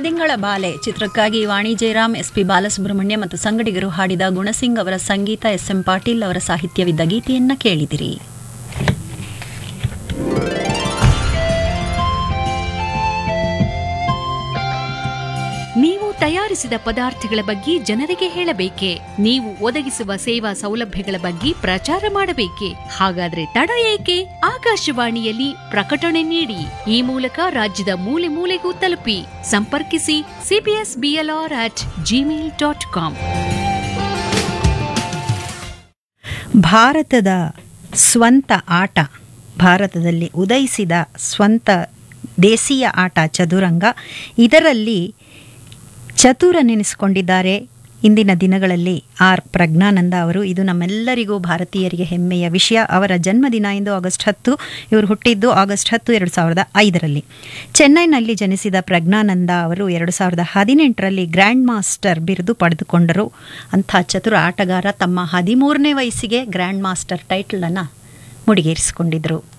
ಎಳೆದಿಂಗಳ ಬಾಲೆ ಚಿತ್ರಕ್ಕಾಗಿ Vani Jayaram S P Balasubrahmanya ಮತ್ತು ಸಂಗಡಿಗರು ಹಾಡಿದ ಗುಣಸಿಂಗ್ ಅವರ ಸಂಗೀತ ಎಸ್ ಎಂ ಪಾಟೀಲ್ ಅವರ ಸಾಹಿತ್ಯವಿದ್ದ ಗೀತೆಯನ್ನ ಕೇಳಿದಿರಿ ನೀವು ತಯಾರಿಸಿದ ಪದಾರ್ಥಗಳ ಬಗ್ಗೆ ಜನರಿಗೆ ಹೇಳಬೇಕೆ ನೀವು ಒದಗಿಸುವ ಸೇವಾ ಸೌಲಭ್ಯಗಳ ಬಗ್ಗೆ ಪ್ರಚಾರ ಮಾಡಬೇಕೆ ಹಾಗಾದ್ರೆ ತಡ ಏಕೆ ಆಕಾಶವಾಣಿಯಲ್ಲಿ ಪ್ರಕಟಣೆ ನೀಡಿ ಈ ಮೂಲಕ ರಾಜ್ಯದ ಮೂಲೆ ಮೂಲೆಗೂ ತಲುಪಿ ಸಂಪರ್ಕಿಸಿ CBS BLR at Gmail dot com ಭಾರತದ ಸ್ವಂತ ಆಟ ಭಾರತದಲ್ಲಿ ಉದಯಿಸಿದ ಸ್ವಂತ ದೇಶೀಯ ಆಟ ಚದುರಂಗ ಇದರಲ್ಲಿ ಚತುರ ನೆನೆಸಿಕೊಂಡಿದ್ದಾರೆ ಇಂದಿನ ದಿನಗಳಲ್ಲಿ ಆರ್ ಪ್ರಜ್ಞಾನಂದ ಅವರು ಇದು ನಮ್ಮೆಲ್ಲರಿಗೂ ಭಾರತೀಯರಿಗೆ ಹೆಮ್ಮೆಯ ವಿಷಯ ಅವರ ಜನ್ಮದಿನ ಎಂದು ಆಗಸ್ಟ್ ಹತ್ತು ಇವರು ಹುಟ್ಟಿದ್ದು ಆಗಸ್ಟ್ ಹತ್ತು ಎರಡು ಸಾವಿರದ ಐದರಲ್ಲಿ ಚೆನ್ನೈನಲ್ಲಿ ಜನಿಸಿದ ಪ್ರಜ್ಞಾನಂದ ಅವರು ಎರಡು ಸಾವಿರದ ಹದಿನೆಂಟರಲ್ಲಿ ಗ್ರ್ಯಾಂಡ್ ಮಾಸ್ಟರ್ ಬಿರುದು ಪಡೆದುಕೊಂಡರು ಅಂಥ ಚತುರ ಆಟಗಾರ ತಮ್ಮ ಹದಿಮೂರನೇ ವಯಸ್ಸಿಗೆ ಗ್ರ್ಯಾಂಡ್ ಮಾಸ್ಟರ್ ಟೈಟಲನ್ನು ಮುಡಿಗೇರಿಸಿಕೊಂಡಿದ್ದರು